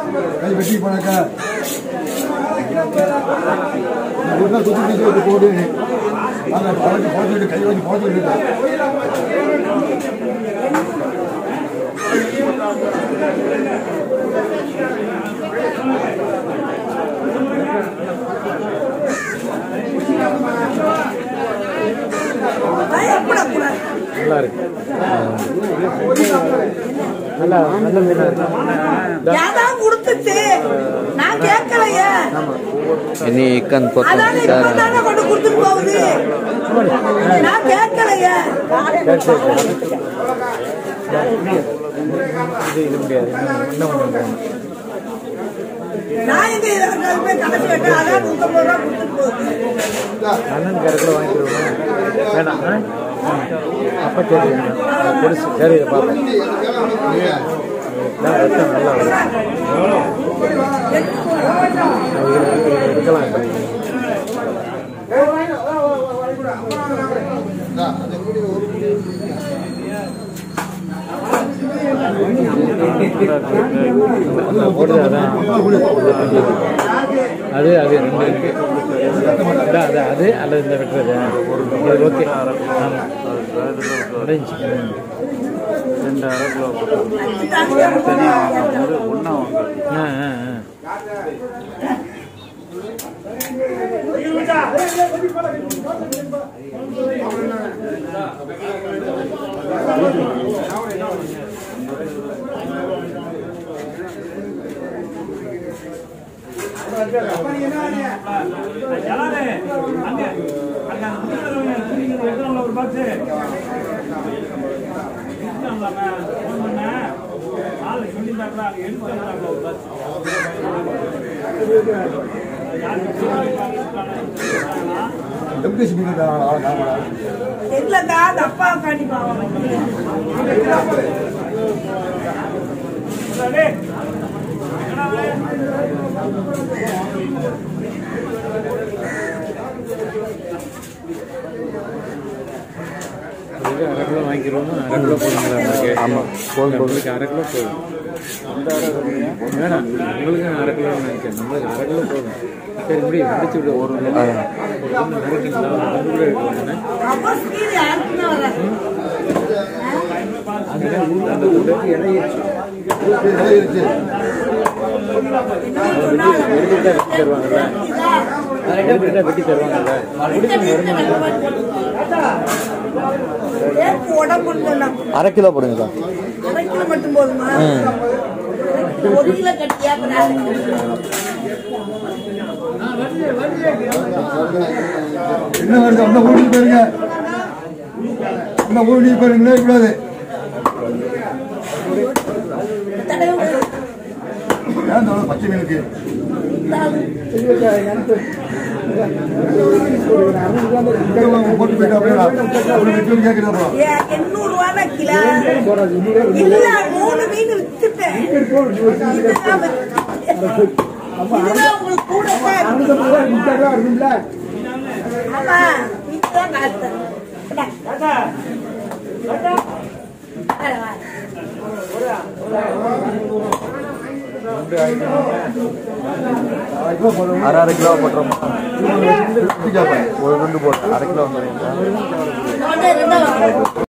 கை வெட்டி போனாக்கா ஒரு நாள் குத்தி குத்தி விட்டு போடு நாங்கள் பழச்சு பழச்சுட்டு கை வச்சு பழச்சுட்டு பயப்படக்கூடாது நல்லா இருக்கு நல்லா நல்ல மீனா இருக்கு யாதான் கொடுத்துச்சு நான் கேட்கலையே ini ikan potong அதானே இப்ப darah தானே கொண்டு கொடுத்துட்டு போகுது நான் கேட்கலையே சரி சரி இது இது முடியாது இன்னும் இன்னும் ஒன்று போகணும் நான் எங்க இதை போய் கடைசி வைக்க அதான் நூத்தம்பது ரூபா கொடுத்துட்டு போகுது அண்ணன் கருக்கில் வாங்கிடுவோம் வேணாம் ஆ? அப்போ சரி வேணாம். பெருசு சரி இதை பார்ப்போம் நான் ரத்தம் நல்லா வரும் இது எடுக்கலாம் இப்போ. நான் போடுறது அதான் அது அது ரெண்டு இருக்கு அதான் அது அது அல்லது இந்த வெட்டுறது இது ஓகே ஆமாம் முடிஞ்சு ம். ரெண்டு அரை கிலோ தனியாக வாங்கும்போது ஒன்றா வாங்க ஆ ஆ ஆ வெங்கடேஷ் மீன் நாம இல்லக்கா அந்த அப்பா கண்டிப்பா இது அரை கிலோ வாங்கிக்கிறோம் அரை கிலோ போடுங்களா உங்களுக்கு ஆமாம் போதும் உங்களுக்கு அரை கிலோ போதும் வேணாம் உங்களுக்கு அரை கிலோ நினைக்கிறேன் நம்மளுக்கு அரை கிலோ போதும் சரி முடியும் முடிச்சு விடு ஒரு நினைக்கிறீங்களா ரெண்டு கிலோ எடுக்கலாம்ண்ணே அப்பா ஸ்பீடு யாருக்குமே வராது அந்த அந்த துண்டுக்கு இலையிடுச்சு இருக்கு எடுத்துட்டா வெட்டி தருவாங்கல்ல எடுத்துட்டா வெட்டி தருவாங்கல்ல ஏன் உடம்பு இல்லைன்னா அரை கிலோ போடுங்க அரை கிலோ மட்டும் போதுமா ஒரு கிலோ கட்டியா என்ன வருது அந்த ஊருக்கு போயிருங்க அந்த ஊருக்கு போயிருங்களே கூடாது ஏன் இந்த பச்சை மீனுக்கு இங்க போட்டு போயிட்டு அப்படியே ஒரு வெட்டி கேட்கிறப்போ எண்ணூறு ரூபாய் கிலோ இல்ல மூணு மீன் வித்துட்டேன் இதுதான் வித்துட்டேன். இதுதான் உங்களுக்கு கூட ஆமா இதுதான் காசு அரை அரை கிலோ போட்டுறோமா கேட்பேன் ஒரு ரெண்டு போட்டு அரை கிலோ வந்துடுங்க ரெண்டாவது